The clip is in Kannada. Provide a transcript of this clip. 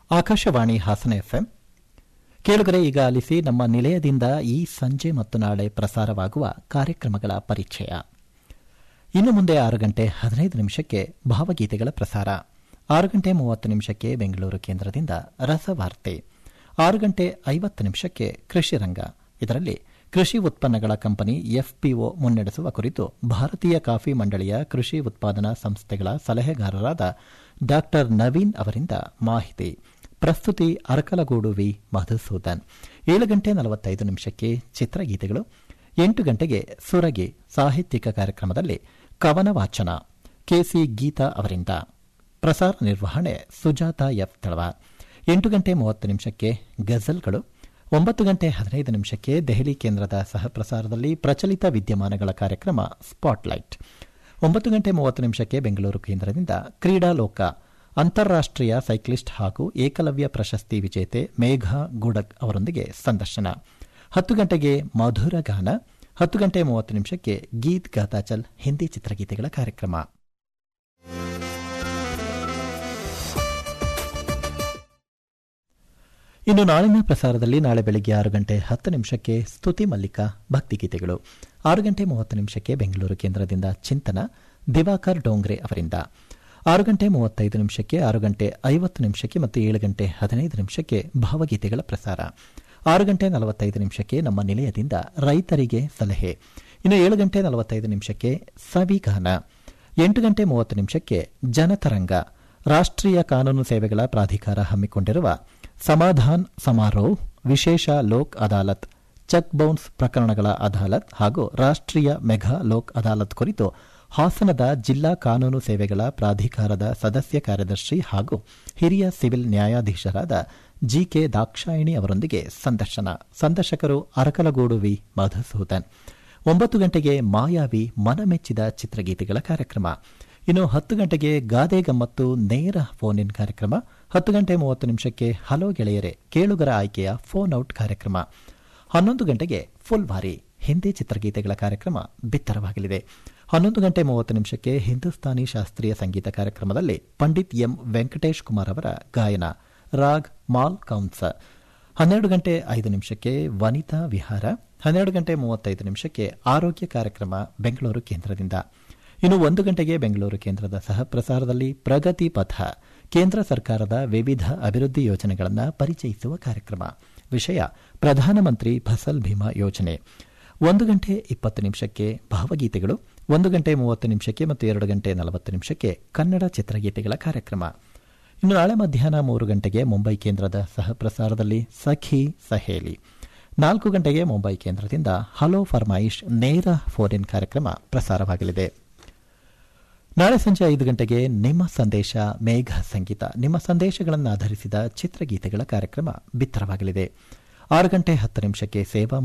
ಆಕಾಶವಾಣಿ ಹಾಸನ ಎಫ್ಎಂ ಕೇಳುಗರೆ ಈಗ ಆಲಿಸಿ ನಮ್ಮ ನಿಲಯದಿಂದ ಈ ಸಂಜೆ ಮತ್ತು ನಾಳೆ ಪ್ರಸಾರವಾಗುವ ಕಾರ್ಯಕ್ರಮಗಳ ಪರಿಚಯ ಇನ್ನು ಮುಂದೆ ಆರು ಗಂಟೆ ಹದಿನೈದು ನಿಮಿಷಕ್ಕೆ ಭಾವಗೀತೆಗಳ ಪ್ರಸಾರ ಆರು ಗಂಟೆ ಮೂವತ್ತು ನಿಮಿಷಕ್ಕೆ ಬೆಂಗಳೂರು ಕೇಂದ್ರದಿಂದ ರಸವಾರ್ತೆ ಆರು ಗಂಟೆ ಐವತ್ತು ನಿಮಿಷಕ್ಕೆ ಕೃಷಿ ರಂಗ ಇದರಲ್ಲಿ ಕೃಷಿ ಉತ್ಪನ್ನಗಳ ಕಂಪನಿ ಎಫ್ಪಿಒ ಮುನ್ನಡೆಸುವ ಕುರಿತು ಭಾರತೀಯ ಕಾಫಿ ಮಂಡಳಿಯ ಕೃಷಿ ಉತ್ಪಾದನಾ ಸಂಸ್ಥೆಗಳ ಸಲಹೆಗಾರರಾದ ಡಾ ನವೀನ್ ಅವರಿಂದ ಮಾಹಿತಿ ಪ್ರಸ್ತುತಿ ಅರಕಲಗೂಡು ವಿ ಮಧುಸೂದನ್ ಏಳು ಗಂಟೆ ನಲವತ್ತೈದು ನಿಮಿಷಕ್ಕೆ ಚಿತ್ರಗೀತೆಗಳು ಎಂಟು ಗಂಟೆಗೆ ಸುರಗಿ ಸಾಹಿತ್ಯಿಕ ಕಾರ್ಯಕ್ರಮದಲ್ಲಿ ಕವನ ವಾಚನ ಕೆಸಿ ಗೀತಾ ಅವರಿಂದ ಪ್ರಸಾರ ನಿರ್ವಹಣೆ ಸುಜಾತ ಎಫ್ ತಳವಾರ್ ಎಂಟು ಗಂಟೆ ಮೂವತ್ತು ನಿಮಿಷಕ್ಕೆ ಗಜಲ್ಗಳು ಒಂಬತ್ತು ಗಂಟೆ ಹದಿನೈದು ನಿಮಿಷಕ್ಕೆ ದೆಹಲಿ ಕೇಂದ್ರದ ಸಹ ಪ್ರಸಾರದಲ್ಲಿ ಪ್ರಚಲಿತ ವಿದ್ಯಮಾನಗಳ ಕಾರ್ಯಕ್ರಮ ಸ್ಪಾಟ್ಲೈಟ್ ಒಂಬತ್ತು ಗಂಟೆ ಮೂವತ್ತು ನಿಮಿಷಕ್ಕೆ ಬೆಂಗಳೂರು ಕೇಂದ್ರದಿಂದ ಕ್ರೀಡಾ ಲೋಕ ಅಂತಾರಾಷ್ಟೀಯ ಸೈಕ್ಲಿಸ್ಟ್ ಹಾಗೂ ಏಕಲವ್ಯ ಪ್ರಶಸ್ತಿ ವಿಜೇತೆ ಮೇಘಾ ಗುಡಕ್ ಅವರೊಂದಿಗೆ ಸಂದರ್ಶನ ಹತ್ತು ಗಂಟೆಗೆ ಮಧುರ ಗಾನ ಹತ್ತು ಗಂಟೆ ಮೂವತ್ತು ನಿಮಿಷಕ್ಕೆ ಗೀತ್ ಗಾತಾಚಲ್ ಹಿಂದಿ ಚಿತ್ರಗೀತೆಗಳ ಕಾರ್ಯಕ್ರಮ ಇನ್ನು ನಾಳಿನ ಪ್ರಸಾರದಲ್ಲಿ ನಾಳೆ ಬೆಳಗ್ಗೆ ಆರು ಗಂಟೆ ಹತ್ತು ನಿಮಿಷಕ್ಕೆ ಸ್ತುತಿ ಮಲ್ಲಿಕ ಭಕ್ತಿಗೀತೆಗಳು ಆರು ಗಂಟೆ ಮೂವತ್ತು ನಿಮಿಷಕ್ಕೆ ಬೆಂಗಳೂರು ಕೇಂದ್ರದಿಂದ ಚಿಂತನ ದಿವಾಕರ್ ಡೋಂಗ್ರೆ ಅವರಿಂದ ಆರು ಗಂಟೆ ಮೂವತ್ತೈದು ನಿಮಿಷಕ್ಕೆ ಆರು ಗಂಟೆ ಐವತ್ತು ನಿಮಿಷಕ್ಕೆ ಮತ್ತು ಏಳು ಗಂಟೆ ಹದಿನೈದು ನಿಮಿಷಕ್ಕೆ ಭಾವಗೀತೆಗಳ ಪ್ರಸಾರ ಆರು ಗಂಟೆ ನಲವತ್ತೈದು ನಿಮಿಷಕ್ಕೆ ನಮ್ಮ ನಿಲಯದಿಂದ ರೈತರಿಗೆ ಸಲಹೆ ಇನ್ನು ಏಳು ಗಂಟೆ ನಲವತ್ತೈದು ನಿಮಿಷಕ್ಕೆ ಸವಿಗಾನ ಎಂಟು ಗಂಟೆ ಮೂವತ್ತು ನಿಮಿಷಕ್ಕೆ ಜನತರಂಗ ರಾಷ್ಟ್ರೀಯ ಕಾನೂನು ಸೇವೆಗಳ ಪ್ರಾಧಿಕಾರ ಹಮ್ಮಿಕೊಂಡಿರುವ ಸಮಾಧಾನ್ ಸಮಾರೋಹ್ ವಿಶೇಷ ಲೋಕ್ ಅದಾಲತ್ ಚೆಕ್ ಬೌನ್ಸ್ ಪ್ರಕರಣಗಳ ಅದಾಲತ್ ಹಾಗೂ ರಾಷ್ಟ್ರೀಯ ಮೆಘಾ ಲೋಕ್ ಅದಾಲತ್ ಕುರಿತು ಹಾಸನದ ಜಿಲ್ಲಾ ಕಾನೂನು ಸೇವೆಗಳ ಪ್ರಾಧಿಕಾರದ ಸದಸ್ಯ ಕಾರ್ಯದರ್ಶಿ ಹಾಗೂ ಹಿರಿಯ ಸಿವಿಲ್ ನ್ಯಾಯಾಧೀಶರಾದ ಜಿಕೆ ದಾಕ್ಷಾಯಿಣಿ ಅವರೊಂದಿಗೆ ಸಂದರ್ಶನ ಸಂದರ್ಶಕರು ಅರಕಲಗೂಡು ವಿ ಮಧುಸೂದನ್ ಒಂಬತ್ತು ಗಂಟೆಗೆ ಮಾಯಾವಿ ಮನಮೆಚ್ಚಿದ ಚಿತ್ರಗೀತೆಗಳ ಕಾರ್ಯಕ್ರಮ ಇನ್ನು ಹತ್ತು ಗಂಟೆಗೆ ಗಾದೆ ಗಮ್ಮತ್ತು ನೇರ ಫೋನ್ ಇನ್ ಕಾರ್ಯಕ್ರಮ ಹತ್ತು ಗಂಟೆ ಮೂವತ್ತು ನಿಮಿಷಕ್ಕೆ ಹಲೋ ಗೆಳೆಯರೆ ಕೇಳುಗರ ಆಯ್ಕೆಯ ಫೋನ್ ಔಟ್ ಕಾರ್ಯಕ್ರಮ ಹನ್ನೊಂದು ಗಂಟೆಗೆ ಫುಲ್ ಬಾರಿ ಹಿಂದಿ ಚಿತ್ರಗೀತೆಗಳ ಕಾರ್ಯಕ್ರಮ ಬಿತ್ತರವಾಗಲಿದೆ ಹನ್ನೊಂದು ಗಂಟೆ ಮೂವತ್ತು ನಿಮಿಷಕ್ಕೆ ಹಿಂದೂಸ್ತಾನಿ ಶಾಸ್ತ್ರೀಯ ಸಂಗೀತ ಕಾರ್ಯಕ್ರಮದಲ್ಲಿ ಪಂಡಿತ್ ಎಂ ವೆಂಕಟೇಶ್ ಕುಮಾರ್ ಅವರ ಗಾಯನ ರಾಗ್ ಮಾಲ್ ಕೌನ್ಸ ಹನ್ನೆರಡು ಗಂಟೆ ಐದು ನಿಮಿಷಕ್ಕೆ ವನಿತಾ ವಿಹಾರ ಹನ್ನೆರಡು ಗಂಟೆ ಮೂವತ್ತೈದು ನಿಮಿಷಕ್ಕೆ ಆರೋಗ್ಯ ಕಾರ್ಯಕ್ರಮ ಬೆಂಗಳೂರು ಕೇಂದ್ರದಿಂದ ಇನ್ನು ಒಂದು ಗಂಟೆಗೆ ಬೆಂಗಳೂರು ಕೇಂದ್ರದ ಸಹ ಪ್ರಸಾರದಲ್ಲಿ ಪ್ರಗತಿ ಪಥ ಕೇಂದ್ರ ಸರ್ಕಾರದ ವಿವಿಧ ಅಭಿವೃದ್ಧಿ ಯೋಜನೆಗಳನ್ನು ಪರಿಚಯಿಸುವ ಕಾರ್ಯಕ್ರಮ ವಿಷಯ ಪ್ರಧಾನಮಂತ್ರಿ ಫಸಲ್ ಭೀಮಾ ಯೋಜನೆ ಒಂದು ಗಂಟೆ ಇಪ್ಪತ್ತು ನಿಮಿಷಕ್ಕೆ ಭಾವಗೀತೆಗಳು ಒಂದು ಗಂಟೆ ಮೂವತ್ತು ನಿಮಿಷಕ್ಕೆ ಮತ್ತು ಎರಡು ಗಂಟೆ ನಲವತ್ತು ನಿಮಿಷಕ್ಕೆ ಕನ್ನಡ ಚಿತ್ರಗೀತೆಗಳ ಕಾರ್ಯಕ್ರಮ ಇನ್ನು ನಾಳೆ ಮಧ್ಯಾಹ್ನ ಮೂರು ಗಂಟೆಗೆ ಮುಂಬೈ ಕೇಂದ್ರದ ಸಹ ಪ್ರಸಾರದಲ್ಲಿ ಸಖಿ ಸಹೇಲಿ ನಾಲ್ಕು ಗಂಟೆಗೆ ಮುಂಬೈ ಕೇಂದ್ರದಿಂದ ಹಲೋ ಫರ್ಮಾಯಿಶ್ ನೇರ ಫೋನ್ ಇನ್ ಕಾರ್ಯಕ್ರಮ ಪ್ರಸಾರವಾಗಲಿದೆ ನಾಳೆ ಸಂಜೆ ಐದು ಗಂಟೆಗೆ ನಿಮ್ಮ ಸಂದೇಶ ಮೇಘ ಸಂಗೀತ ನಿಮ್ಮ ಸಂದೇಶಗಳನ್ನು ಆಧರಿಸಿದ ಚಿತ್ರಗೀತೆಗಳ ಕಾರ್ಯಕ್ರಮ ಬಿತ್ತರವಾಗಲಿದೆ ಆರು ಗಂಟೆ ಹತ್ತು ನಿಮಿಷಕ್ಕೆ ಸೇವಾ